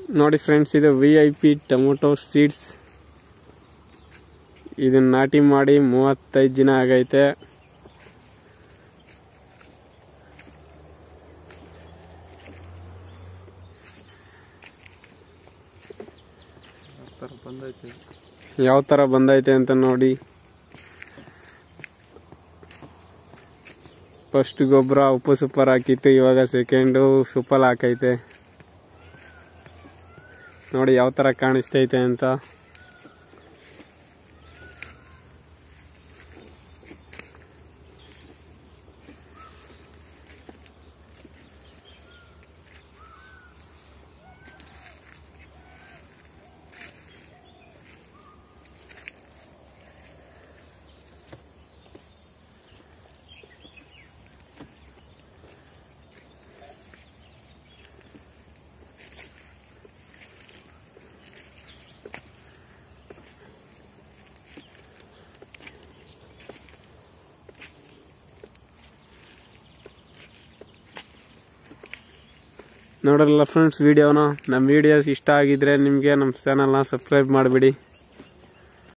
ನೋಡಿ ಫ್ರೆಂಡ್ಸ್ ಇದು V I P tomato seeds ಇದನ್ನ ನಾಟಿ ಮಾಡಿ ಮೂವತ್ತೈದು ದಿನ ಆಗೈತೆ ಥರ ಬಂದೈತೆ ಯಾವ ಥರ ಬಂದೈತೆ ಅಂತ ನೋಡಿ ಫಸ್ಟ್ ಗೊಬ್ಬರ ಉಪ್ಪು ಸೂಪರ್ ಹಾಕಿತ್ತು ಇವಾಗ ಸೆಕೆಂಡು ಸೂಪರ್ ಹಾಕೈತೆ ನೋಡಿ ಯಾವ ಥರ ಕಾಣಿಸ್ತೈತೆ ಅಂತ ನೋಡಲ್ಲ ಫ್ರೆಂಡ್ಸ್ ವಿಡಿಯೋನ ನಮ್ಮ ವಿಡಿಯೋಸ್ ಇಷ್ಟ ಆಗಿದ್ರೆ ನಿಮಗೆ ನಮ್ಮ ಚಾನಲ್ನ ಸಬ್ಸ್ಕ್ರೈಬ್ ಮಾಡಿಬಿಡಿ